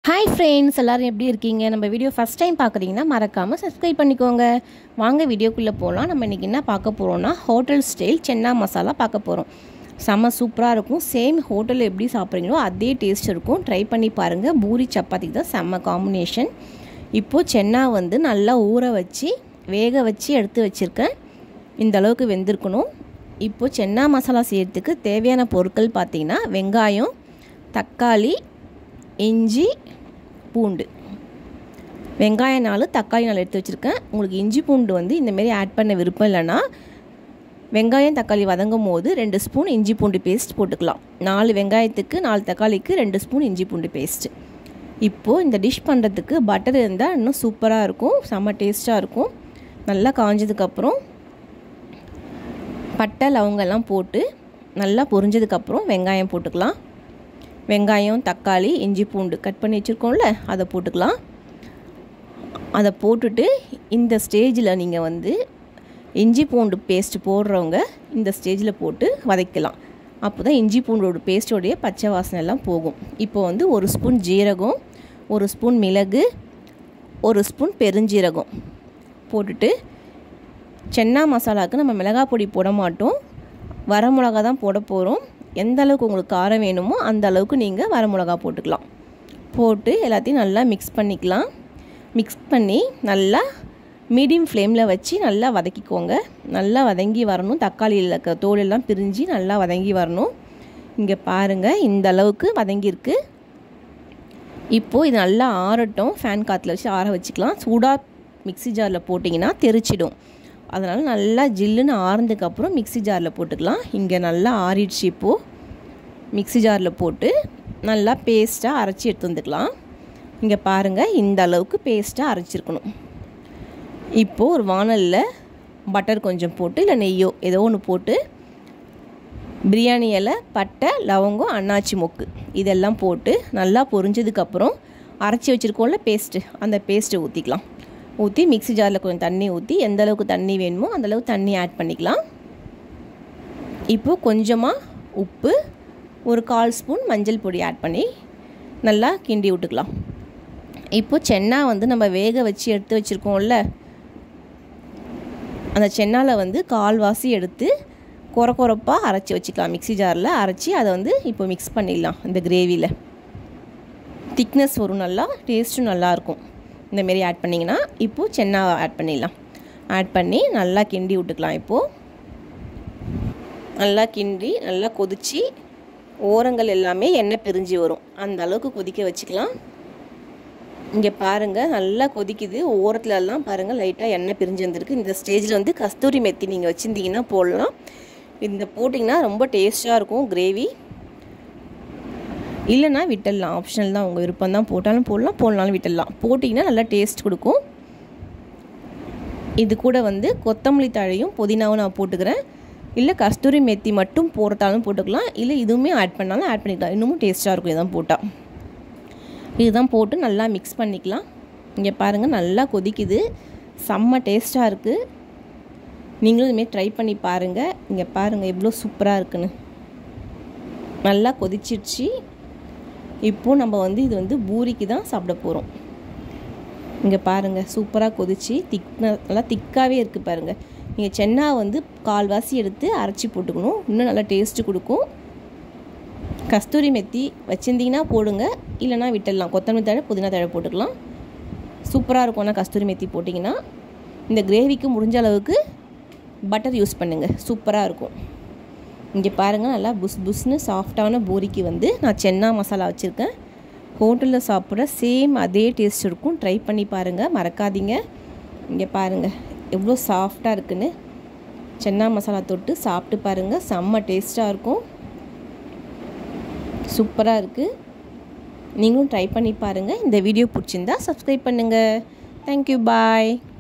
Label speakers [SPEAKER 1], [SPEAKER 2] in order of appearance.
[SPEAKER 1] hi friends எல்லோரும் எப்படி இருக்கீங்க நம்ம வீடியோ ஃபஸ்ட் டைம் பார்க்குறீங்கன்னா மறக்காமல் சப்ஸ்கிரைப் பண்ணிக்கோங்க வாங்க வீடியோக்குள்ளே போகலாம் நம்ம இன்றைக்கி என்ன பார்க்க போகிறோம்னா ஹோட்டல் ஸ்டைல் சென்னா மசாலா பார்க்க போகிறோம் செம்ம சூப்பராக இருக்கும் சேம் ஹோட்டலில் எப்படி சாப்பிட்றீங்களோ அதே டேஸ்ட் இருக்கும் ட்ரை பண்ணி பாருங்கள் பூரி சப்பாத்திக்கு தான் செம்ம காம்பினேஷன் இப்போது சென்னா வந்து நல்லா ஊற வச்சு வேக வச்சு எடுத்து வச்சுருக்கேன் இந்த அளவுக்கு வெந்திருக்கணும் இப்போது சென்னா மசாலா செய்யறதுக்கு தேவையான பொருட்கள் பார்த்திங்கன்னா வெங்காயம் தக்காளி இஞ்சி பூண்டு வெங்காயம் நாலு தக்காளி நாலு எடுத்து வச்சுருக்கேன் உங்களுக்கு இஞ்சி பூண்டு வந்து இந்தமாரி ஆட் பண்ண விருப்பம் இல்லைன்னா வெங்காயம் தக்காளி வதங்கும் போது ரெண்டு ஸ்பூன் இஞ்சி பூண்டு பேஸ்ட் போட்டுக்கலாம் நாலு வெங்காயத்துக்கு நாலு தக்காளிக்கு ரெண்டு ஸ்பூன் இஞ்சி பூண்டு பேஸ்ட்டு இப்போது இந்த டிஷ் பண்ணுறதுக்கு பட்டர் இருந்தால் இன்னும் சூப்பராக இருக்கும் செம்ம டேஸ்ட்டாக இருக்கும் நல்லா காஞ்சதுக்கப்புறம் பட்டை லவங்கெல்லாம் போட்டு நல்லா பொரிஞ்சதுக்கப்புறம் வெங்காயம் போட்டுக்கலாம் வெங்காயம் தக்காளி இஞ்சி பூண்டு கட் பண்ணி வச்சுருக்கோம்ல அதை போட்டுக்கலாம் அதை போட்டுட்டு இந்த ஸ்டேஜில் நீங்கள் வந்து இஞ்சி பூண்டு பேஸ்ட் போடுறவங்க இந்த ஸ்டேஜில் போட்டு வதக்கலாம் அப்போ தான் இஞ்சி பூண்டோட பேஸ்ட்டோடைய பச்சை வாசனை எல்லாம் போகும் இப்போ வந்து ஒரு ஸ்பூன் ஜீரகம் ஒரு ஸ்பூன் மிளகு ஒரு ஸ்பூன் பெருஞ்சீரகம் போட்டுட்டு சென்னா மசாலாவுக்கு நம்ம மிளகாய் பொடி போட மாட்டோம் வரமிளகா தான் போட போகிறோம் எந்த அளவுக்கு உங்களுக்கு காரம் வேணுமோ அந்த அளவுக்கு நீங்கள் வரமிளகா போட்டுக்கலாம் போட்டு எல்லாத்தையும் நல்லா மிக்ஸ் பண்ணிக்கலாம் மிக்ஸ் பண்ணி நல்லா மீடியம் ஃப்ளேமில் வச்சு நல்லா வதக்கிக்கோங்க நல்லா வதங்கி வரணும் தக்காளியில் இருக்க தோலெல்லாம் பிரிஞ்சு நல்லா வதங்கி வரணும் இங்கே பாருங்கள் இந்த அளவுக்கு வதங்கியிருக்கு இப்போது இது நல்லா ஆறட்டும் ஃபேன் காற்றுல வச்சு ஆற வச்சுக்கலாம் சூடாக மிக்சி ஜாரில் போட்டிங்கன்னா தெரிச்சிடும் அதனால் நல்லா ஜில்லுன்னு ஆறுனதுக்கப்புறம் மிக்சி ஜாரில் போட்டுக்கலாம் இங்கே நல்லா ஆறிடுச்சு இப்போது மிக்சி ஜாரில் போட்டு நல்லா பேஸ்ட்டாக அரைச்சி எடுத்து வந்துக்கலாம் இங்கே பாருங்கள் இந்த அளவுக்கு பேஸ்ட்டாக அரைச்சிருக்கணும் இப்போது ஒரு வானலில் பட்டர் கொஞ்சம் போட்டு இல்லை நெய்யோ ஏதோ ஒன்று போட்டு பிரியாணி இலை பட்டை லவங்கம் அன்னாச்சி மொக்கு இதெல்லாம் போட்டு நல்லா பொரிஞ்சதுக்கப்புறம் அரைச்சி வச்சுருக்கோம்ல பேஸ்ட்டு அந்த பேஸ்ட்டை ஊற்றிக்கலாம் ஊற்றி மிக்ஸி ஜாரில் கொஞ்சம் தண்ணி ஊற்றி எந்த அளவுக்கு தண்ணி வேணுமோ அந்தளவுக்கு தண்ணி ஆட் பண்ணிக்கலாம் இப்போது கொஞ்சமாக உப்பு ஒரு கால் ஸ்பூன் மஞ்சள் பொடி ஆட் பண்ணி நல்லா கிண்டி விட்டுக்கலாம் இப்போது சென்னா வந்து நம்ம வேக வச்சு எடுத்து வச்சுருக்கோம்ல அந்த சென்னால் வந்து கால்வாசி எடுத்து குற குறப்பாக அரைச்சி வச்சுக்கலாம் மிக்ஸி ஜாரில் அரைச்சி அதை வந்து இப்போ மிக்ஸ் பண்ணிடலாம் இந்த கிரேவியில் திக்னஸ் வரும் நல்லா டேஸ்ட்டும் நல்லாயிருக்கும் இந்தமாரி ஆட் பண்ணிங்கன்னா இப்போது சென்னா ஆட் பண்ணிடலாம் ஆட் பண்ணி நல்லா கிண்டி விட்டுக்கலாம் இப்போது நல்லா கிண்டி நல்லா கொதித்து ஓரங்கள் எல்லாமே எண்ணெய் பிரிஞ்சு வரும் அந்த அளவுக்கு கொதிக்க வச்சுக்கலாம் இங்கே பாருங்கள் நல்லா கொதிக்குது ஓரத்துலலாம் பாருங்கள் லைட்டாக எண்ணெய் பிரிஞ்சு வந்திருக்கு இந்த ஸ்டேஜில் வந்து கஸ்தூரி மெத்தி நீங்கள் வச்சுருந்தீங்கன்னா போடலாம் இந்த போட்டிங்கன்னா ரொம்ப டேஸ்ட்டாக இருக்கும் கிரேவி இல்லைனா விட்டுடலாம் ஆப்ஷனல் தான் உங்கள் விருப்பம் தான் போட்டாலும் போடலாம் போடலாலும் விட்டுடலாம் போட்டிங்கன்னா நல்லா டேஸ்ட் கொடுக்கும் இது கூட வந்து கொத்தமல்லி தழையும் புதினாவும் நான் போட்டுக்கிறேன் இல்லை கஸ்தூரி மெத்தி மட்டும் போடுறதாலும் போட்டுக்கலாம் இல்லை இதுவுமே ஆட் பண்ணாலும் ஆட் பண்ணிக்கலாம் இன்னமும் டேஸ்ட்டாக இருக்கும் இதான் போட்டால் இதுதான் போட்டு நல்லா மிக்ஸ் பண்ணிக்கலாம் இங்கே பாருங்கள் நல்லா கொதிக்குது செம்ம டேஸ்ட்டாக இருக்குது நீங்களும் இதுமாரி ட்ரை பண்ணி பாருங்கள் இங்கே பாருங்கள் எவ்வளோ சூப்பராக இருக்குன்னு நல்லா கொதிச்சிடுச்சு இப்போது நம்ம வந்து இது வந்து பூரிக்கு தான் சாப்பிட போகிறோம் இங்கே பாருங்கள் சூப்பராக கொதிச்சு திக்ன நல்லா திக்காகவே இருக்குது பாருங்கள் நீங்கள் சென்னா வந்து கால்வாசி எடுத்து அரைச்சி போட்டுக்கணும் இன்னும் நல்லா டேஸ்ட்டு கொடுக்கும் கஸ்தூரி மெத்தி வச்சுருந்தீங்கன்னா போடுங்க இல்லைனா விட்டுடலாம் கொத்தமல்லி தழை புதினா தழை போட்டுக்கலாம் சூப்பராக இருக்கும் ஆனால் கஸ்தூரி மெத்தி போட்டிங்கன்னா இந்த கிரேவிக்கு முடிஞ்ச அளவுக்கு பட்டர் யூஸ் பண்ணுங்கள் சூப்பராக இருக்கும் இங்கே பாருங்கள் நல்லா புஸ் புஸ்னு சாஃப்டான பூரிக்கு வந்து நான் சென்னா மசாலா வச்சுருக்கேன் ஹோட்டலில் சாப்பிட்ற சேம் அதே டேஸ்ட் இருக்கும் ட்ரை பண்ணி பாருங்கள் மறக்காதீங்க இங்கே பாருங்கள் எவ்வளோ சாஃப்டாக இருக்குன்னு சென்னா மசாலா தொட்டு சாப்பிட்டு பாருங்கள் செம்ம டேஸ்ட்டாக இருக்கும் சூப்பராக இருக்குது நீங்களும் ட்ரை பண்ணி பாருங்கள் இந்த வீடியோ பிடிச்சிருந்தா சப்ஸ்கிரைப் பண்ணுங்கள் தேங்க்யூ பாய்